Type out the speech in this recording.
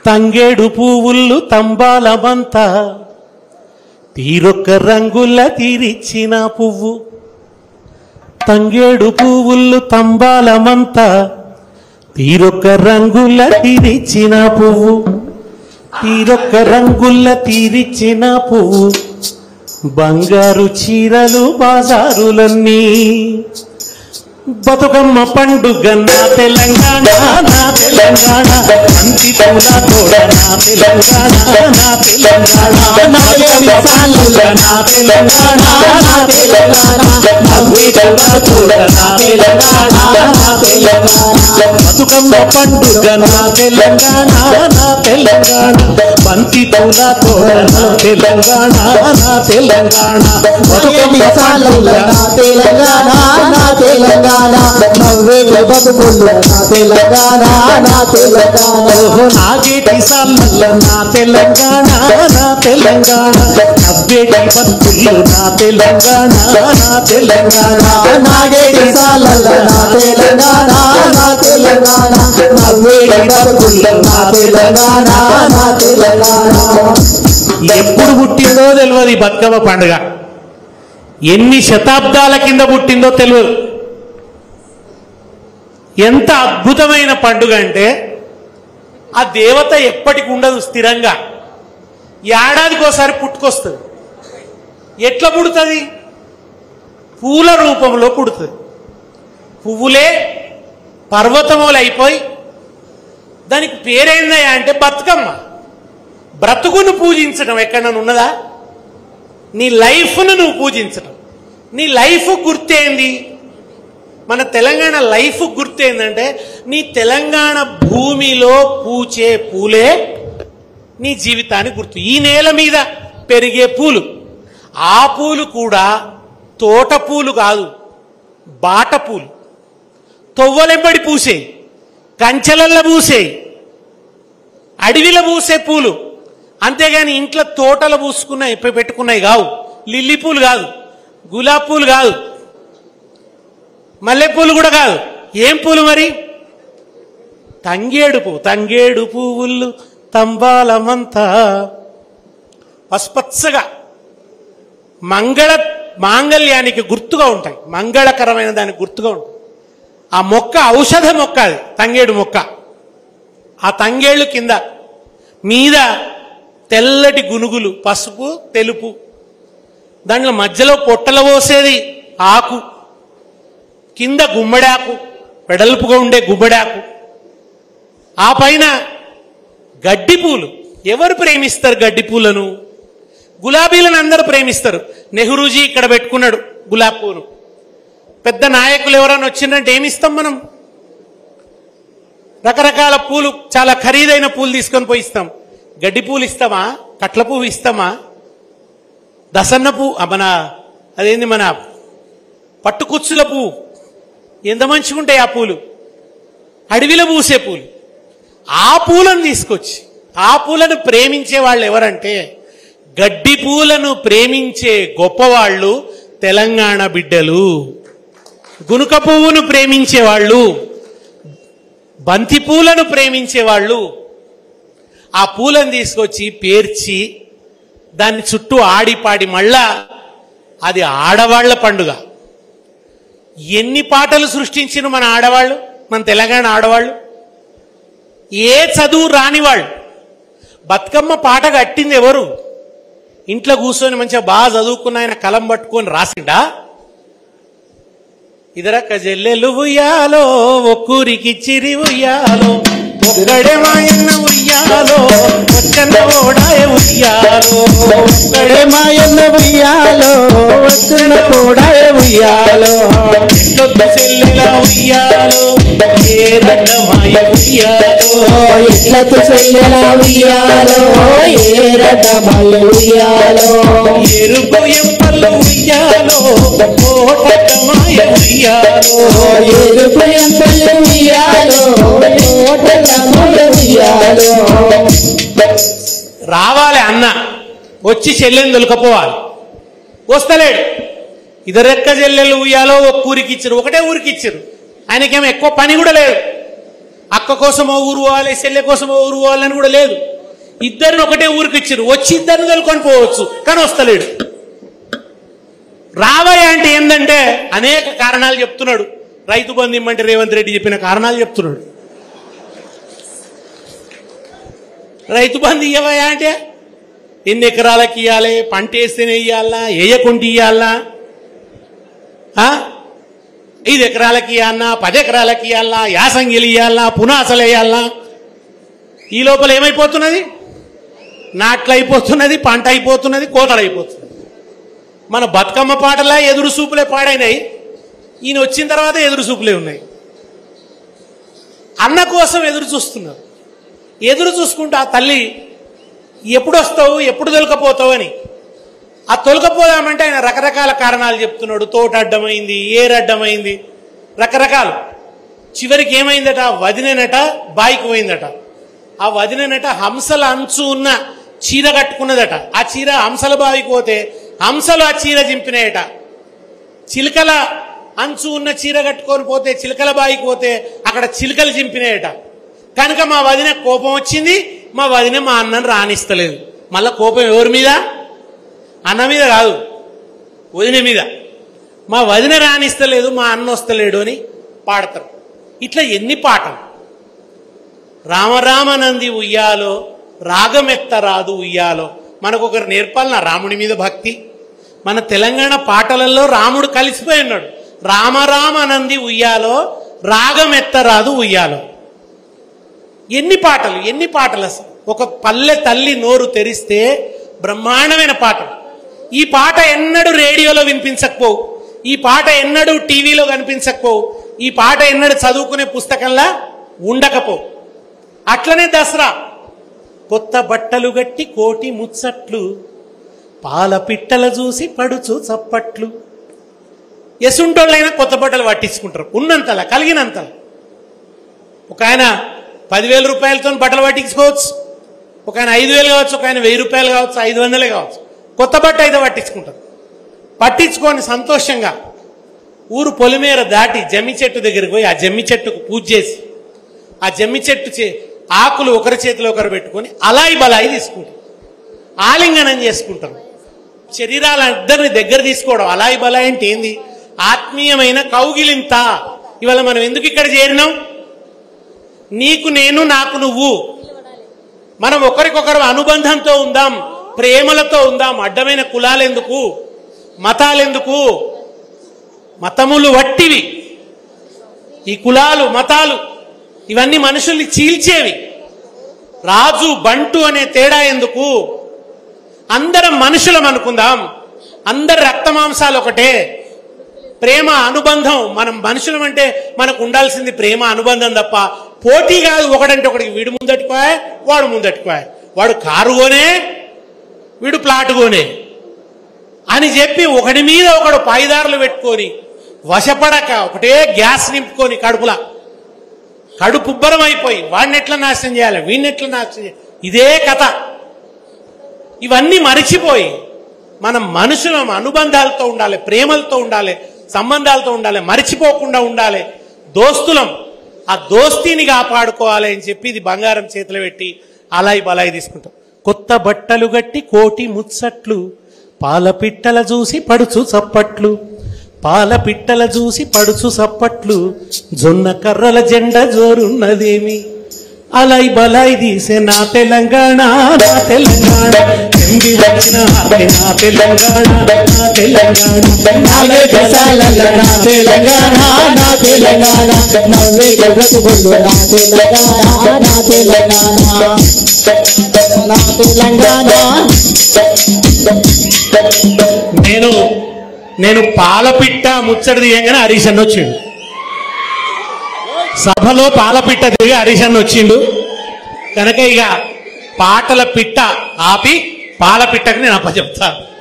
తంగేడు పువ్వులు తంబాలమంత తీరొక్క రంగుల తీరిచ్చిన పువ్వు తంగేడు పువ్వులు తంబాలమంత తీరొక్క రంగుల తీరిచ్చిన పువ్వు తీరొక్క రంగుల తీరిచ్చిన పువ్వు బంగారు చీరలు బాజారులన్నీ బతుకమ్మ పండుగ నా తెలంగాణ నా తెలంగాణ అంతి పూల తోడ నా తెలంగాణ నా తెలంగాణ నా పండుగ నా తెలంగాణ నా తెలంగాణ నవ్వి పూల తోడ నా తెలంగాణ నా తెలంగాణ బతుకమ్మ పండుగ నా తెలంగాణ నా తెలంగాణ బంతి పూల తోడ నా తెలంగాణ నా తెలంగాణ బతుకమ్మ పండుగ నా తెలంగాణ నా తెలంగాణ నవ్వేల బతుకులు నా తెలంగాణ నా తెలంగాణ ఓహో నాగేటి సాల్ల నా తెలంగాణ నా తెలంగాణ నవ్వేటి బతుకులు నా తెలంగాణ నా తెలంగాణ నాగేటి సాలల్ల నా తెలంగాణ నా తెలంగాణ నవ్వేల బతుకులు నా తెలంగాణ నా తెలంగాణ ఎప్పుడు పుట్టిందో తెలియదు ఈ బతుకమ్మ పండుగ ఎన్ని శతాబ్దాల కింద పుట్టిందో తెలియదు ఎంత అద్భుతమైన పండుగ అంటే ఆ దేవత ఎప్పటికి ఉండదు స్థిరంగా ఏడాదికి ఒకసారి పుట్టుకొస్తుంది ఎట్లా పుడుతుంది పూల రూపంలో పుడుతుంది పువ్వులే పర్వతములు అయిపోయి దానికి పేరేందయ్యా అంటే బతుకమ్మ బ్రతుకును పూజించడం ఎక్కడన్నా ఉన్నదా నీ లైఫ్ను నువ్వు పూజించడం నీ లైఫ్ గుర్తేంది మన తెలంగాణ లైఫ్ గుర్తేందంటే నీ తెలంగాణ భూమిలో పూచే పూలే నీ జీవితానికి గుర్తు ఈ నేల మీద పెరిగే పూలు ఆ పూలు కూడా తోట పూలు కాదు బాట పూలు తొవ్వలెంబడి పూసేయి కంచెలల్ల పూసేయి అడవిలో పూసే పూలు అంతేగాని ఇంట్లో తోటలు పూసుకున్నాయి పె- పెట్టుకున్నాయి కావు లిల్లీ పూలు కాదు గులాబ్ పూలు కాదు మల్లెపూలు కూడా కాదు ఏం పూలు మరి తంగేడు పువ్వు తంగేడు పువ్వులు తంబాలమంతా పసుపచ్చగా మంగళ మాంగళ్యానికి గుర్తుగా ఉంటాయి మంగళకరమైన దానికి గుర్తుగా ఉంటాయి ఆ మొక్క ఔషధ మొక్క అది తంగేడు మొక్క ఆ తంగేళ్ళు కింద మీద తెల్లటి గునుగులు పసుపు తెలుపు దాంట్లో మధ్యలో పొట్టల పోసేది ఆకు కింద గుమ్మడాకు వెడల్పుగా ఉండే గుమ్మడాకు ఆ పైన గడ్డి పూలు ఎవరు ప్రేమిస్తారు గడ్డి పూలను గులాబీలను అందరూ ప్రేమిస్తారు నెహ్రూజీ ఇక్కడ పెట్టుకున్నాడు గులాబీ పూలు పెద్ద నాయకులు ఎవరైనా వచ్చిందంటే ఏమిస్తాం మనం రకరకాల పూలు చాలా ఖరీదైన పూలు తీసుకొని పోయి ఇస్తాం గడ్డి పూలు ఇస్తామా కట్ల పువ్వు ఇస్తామా దసన్న పువ్వు ఆ మన అదేంది మన పట్టుకుచ్చుల పువ్వు ఎంత మంచిగా ఉంటాయి ఆ పూలు అడవిలో పూసే పూలు ఆ పూలను తీసుకొచ్చి ఆ పూలను ప్రేమించే వాళ్ళు ఎవరంటే గడ్డి పూలను ప్రేమించే గొప్పవాళ్ళు తెలంగాణ బిడ్డలు గునుక పువ్వును ప్రేమించే వాళ్ళు బంతి పూలను ప్రేమించే వాళ్ళు ఆ పూలను తీసుకొచ్చి పేర్చి దాన్ని చుట్టూ ఆడిపాడి మళ్ళా అది ఆడవాళ్ల పండుగ ఎన్ని పాటలు సృష్టించిన మన ఆడవాళ్ళు మన తెలంగాణ ఆడవాళ్ళు ఏ చదువు రాని వాళ్ళు బతుకమ్మ పాట కట్టింది ఎవరు ఇంట్లో కూర్చొని మంచిగా బాగా చదువుకున్న ఆయన కలం పట్టుకొని రాసిండా ఇదరక్క జల్లెలు ఉయ్యాలో ఒక్కూరికి చిరి ఉయ్యాలో ఒక్కడే మాయన్న ఉయ్యాలో వచ్చన్న ఓడాయ ఉయ్యాలో ఒక్కడే మాయన్న ఉయ్యాలో వచ్చిన కూడా ఉయ్యాలో ఎట్లొద్దు చెల్లెల ఉయ్యాలో ఏ రకమాయ ఉయ్యాలో ఇట్లతో చెల్లెల ఉయ్యాలో ఏ రకమల్ల ఉయ్యాలో ఎరుపు ఎంపలు ఉయ్యాలో కోటకమాయ ఉయ్యాలో ఎరుపు ఎంపలు ఉయ్యాలో ఓటల ఉయ్యాలో రావాలి అన్న వచ్చి చెల్లెని దొలకపోవాలి వస్తలేడు ఇద్దరెక్క చెల్లెలు ఉయ్యాలో ఒక ఊరికి ఇచ్చారు ఒకటే ఊరికి ఇచ్చారు ఆయనకేమో ఎక్కువ పని కూడా లేదు అక్క కోసం ఓ ఊరు పోవాలి చెల్లె కోసం ఓ ఊరు పోవాలని కూడా లేదు ఇద్దరిని ఒకటే ఊరికి ఇచ్చారు వచ్చి ఇద్దరిని తొలుకొని పోవచ్చు కానీ వస్తలేడు రావయ్య అంటే ఏంటంటే అనేక కారణాలు చెప్తున్నాడు రైతు బంధు ఇమ్మంటే రేవంత్ రెడ్డి చెప్పిన కారణాలు చెప్తున్నాడు రైతు బంధు ఇవ్వయా అంటే ఎన్ని ఎకరాలకి ఇవ్వాలి పంట వేస్తేనే ఇవ్వాలా వేయకుండా ఇవ్వాలా ఆ? ఐదు ఎకరాలకి ఇవ్వాలన్నా పది ఎకరాలకి ఇవ్వాలా యాసంగిలు ఇవ్వాలా పునాసలు వేయాలనా ఈ లోపల ఏమైపోతున్నది నాట్లు అయిపోతున్నది పంట అయిపోతున్నది కోతలు అయిపోతున్నది మన బతుకమ్మ పాటలా ఎదురు చూపులే పాడైనాయి ఈయన వచ్చిన తర్వాత ఎదురు చూపులే ఉన్నాయి అన్న కోసం ఎదురు చూస్తున్నారు ఎదురు చూసుకుంటూ ఆ తల్లి ఎప్పుడు వస్తావు ఎప్పుడు తొలకపోతావు అని ఆ తొలకపోదామంటే ఆయన రకరకాల కారణాలు చెప్తున్నాడు తోట అడ్డమైంది ఏరు అడ్డమైంది రకరకాలు చివరికి ఏమైందట వదిననట బాయికి పోయిందట ఆ వదిననట హంసల అంచు ఉన్న చీర కట్టుకున్నదట ఆ చీర హంసల బావికి పోతే హంసలు ఆ చీర చింపినాయట చిలుకల అంచు ఉన్న చీర కట్టుకొని పోతే చిలుకల బాయికి పోతే అక్కడ చిలుకలు చింపినాయట కనుక మా వదిన కోపం వచ్చింది మా వదిన మా అన్నను రాణిస్తలేదు మళ్ళా కోపం ఎవరి మీద అన్న మీద కాదు వదిన మీద మా వదిన రాణిస్తలేదు మా అన్న వస్తలేడు అని పాడతారు ఇట్లా ఎన్ని పాటలు రామరామనంది ఉయ్యాలో రాగమెత్త రాదు ఉయ్యాలో మనకు ఒకరు నేర్పాలన రాముడి మీద భక్తి మన తెలంగాణ పాటలలో రాముడు కలిసిపోయి ఉన్నాడు రామరామనంది ఉయ్యాలో రాగమెత్త రాదు ఉయ్యాలో ఎన్ని పాటలు ఎన్ని పాటలు అసలు ఒక పల్లె తల్లి నోరు తెరిస్తే బ్రహ్మాండమైన పాటలు ఈ పాట ఎన్నడూ రేడియోలో వినిపించకపోవు ఈ పాట ఎన్నడూ టీవీలో కనిపించకపోవు ఈ పాట ఎన్నడూ చదువుకునే పుస్తకంలా ఉండకపోవు అట్లనే దసరా కొత్త బట్టలు గట్టి కోటి ముచ్చట్లు పాల పిట్టల చూసి పడుచు చప్పట్లు ఎసుంటోళ్ళైనా కొత్త బట్టలు పట్టించుకుంటారు ఉన్నంతలా కలిగినంతలా ఒక ఆయన పదివేల రూపాయలతో బట్టలు పట్టించుకోవచ్చు ఒక ఆయన ఐదు వేలు కావచ్చు ఒక ఆయన వెయ్యి రూపాయలు కావచ్చు ఐదు వందలే కావచ్చు కొత్త బట్ట అయితే పట్టించుకుంటారు పట్టించుకొని సంతోషంగా ఊరు పొలిమేర దాటి జమ్మి చెట్టు దగ్గరికి పోయి ఆ జమ్మి చెట్టుకు పూజ చేసి ఆ జమ్మి చెట్టు చే ఆకులు ఒకరి చేతిలో ఒకరు పెట్టుకొని అలాయి బలాయి తీసుకుంటారు ఆలింగనం చేసుకుంటారు శరీరాలిద్దరిని దగ్గర తీసుకోవడం అలాయి బలాయి అంటే ఏంది ఆత్మీయమైన కౌగిలింత ఇవాళ మనం ఎందుకు ఇక్కడ చేరినాం నీకు నేను నాకు నువ్వు మనం ఒకరికొకరు అనుబంధంతో ఉందాం ప్రేమలతో ఉందాం అడ్డమైన కులాలెందుకు మతాలెందుకు మతములు వట్టివి ఈ కులాలు మతాలు ఇవన్నీ మనుషుల్ని చీల్చేవి రాజు బంటు అనే తేడా ఎందుకు అందరం మనుషులం అనుకుందాం అందరి రక్తమాంసాలు ఒకటే ప్రేమ అనుబంధం మనం మనుషులం అంటే మనకు ఉండాల్సింది ప్రేమ అనుబంధం తప్ప పోటీ కాదు ఒకడంటే ఒకడికి వీడు ముందట్టుకోయా వాడు ముందట్టుకోయా వాడు కారు కొనే వీడు ప్లాట్ కొనే అని చెప్పి ఒకడి మీద ఒకడు పాయిదారులు పెట్టుకొని వశపడక ఒకటే గ్యాస్ నింపుకొని కడుపులా కడుపు ఉబ్బరం అయిపోయి వాడిని ఎట్లా నాశనం చేయాలి వీడిని ఎట్లా నాశనం చేయాలి ఇదే కథ ఇవన్నీ మరిచిపోయి మనం మనుషులం అనుబంధాలతో ఉండాలి ప్రేమలతో ఉండాలి సంబంధాలతో ఉండాలి మరిచిపోకుండా ఉండాలి దోస్తులం ఆ దోస్తీని కాపాడుకోవాలి అని చెప్పి ఇది బంగారం చేతిలో పెట్టి అలాయి బలాయి తీసుకుంటాం కొత్త బట్టలు గట్టి కోటి ముచ్చట్లు పాల పిట్టల చూసి పడుచు చప్పట్లు పాల పిట్టల చూసి పడుచు సప్పట్లు జొన్న కర్రల జెండ జోరున్నదేమి అలాయి బలాయి తీసే నా తెలంగాణ నా తెలంగాణ ఎండి వచ్చిన ఆపే నా తెలంగాణ నా తెలంగాణ నవ్వే గసాలల్ల నా తెలంగాణ నా తెలంగాణ నవ్వే గసబుల్లు నా తెలంగాణ నా తెలంగాణ నా తెలంగాణ నేను నేను పాలపిట్ట ముచ్చట దిగంగానే హరీష్ అన్న వచ్చిండు సభలో పాలపిట్ట దిగి హరీష్ అన్న వచ్చిండు కనుక ఇక పాటల పిట్ట ఆపి పాలపిట్టకు నేను అప్పచెప్తా